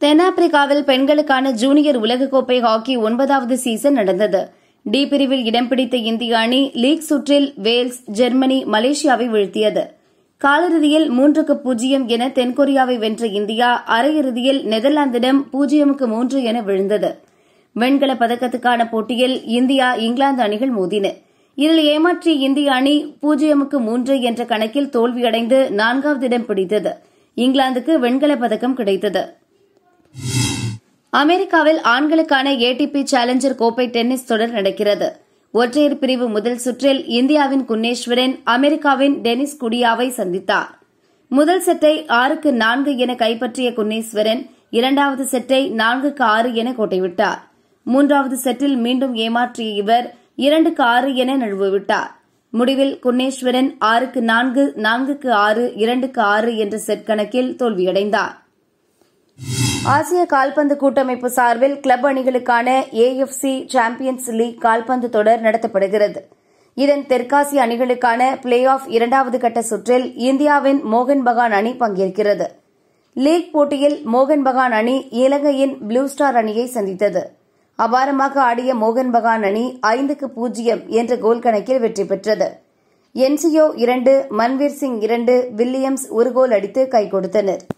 தென்னாப்பிரிக்காவில் பெண்களுக்கான ஜூனியர் உலகக்கோப்பை ஹாக்கி ஒன்பதாவது சீசன் நடந்தது டி பிரிவில் இடம் பிடித்த இந்திய அணி லீக் சுற்றில் வேல்ஸ் ஜெர்மனி மலேசியாவை வீழ்த்தியது காலிறுதியில் மூன்றுக்கு பூஜ்ஜியம் என தென்கொரியாவை வென்ற இந்தியா அரையிறுதியில் நெதர்லாந்திடம் பூஜ்ஜியமுக்கு மூன்று என விழுந்தது வெண்கலப் பதக்கத்துக்கான போட்டியில் இந்தியா இங்கிலாந்து அணிகள் மோதின இதில் ஏமாற்றிய இந்திய அணி பூஜ்ஜியமுக்கு மூன்று என்ற கணக்கில் தோல்வியடைந்து நான்காவது இடம் பிடித்தது இங்கிலாந்துக்கு வெண்கலப் பதக்கம் கிடைத்தது அமெரிக்காவில் ஆண்களுக்கான ஏடிபி சேலஞ்சர் கோப்பை டென்னிஸ் தொடர் நடக்கிறது ஒற்றையர் பிரிவு முதல் சுற்றில் இந்தியாவின் குன்னேஸ்வரன் அமெரிக்காவின் டெனிஸ் குடியாவை சந்தித்தார் முதல் செட்டை ஆறுக்கு நான்கு என கைப்பற்றிய குன்னேஸ்வரன் இரண்டாவது செட்டை நான்குக்கு ஆறு என கோட்டைவிட்டார் மூன்றாவது செட்டில் மீண்டும் ஏமாற்றிய இவர் இரண்டுக்கு ஆறு என நழுவவிட்டார் முடிவில் குன்னேஸ்வரன் ஆறுக்கு நான்கு நான்குக்கு ஆறு இரண்டுக்கு ஆறு என்ற செட் கணக்கில் தோல்வியடைந்தார் ஆசிய கால்பந்து கூட்டமைப்பு சார்பில் கிளப் அணிகளுக்கான ஏஎஃப்சி சாம்பியன்ஸ் லீக் கால்பந்து தொடர் நடத்தப்படுகிறது இதன் தெற்காசிய அணிகளுக்கான பிளே ஆஃப் இரண்டாவது கட்ட சுற்றில் இந்தியாவின் மோகன் பகான் அணி பங்கேற்கிறது லீக் போட்டியில் மோகன் பகான் அணி இலங்கையின் ப்ளூ ஸ்டார் அணியை சந்தித்தது அபாரமாக ஆடிய மோகன் பகான் அணி ஐந்துக்கு பூஜ்ஜியம் என்ற கோல் கணக்கில் வெற்றி பெற்றது என்சியோ இரண்டு மன்வீர் சிங் இரண்டு வில்லியம்ஸ் ஒரு கோல் அடித்து கை கொடுத்தனா்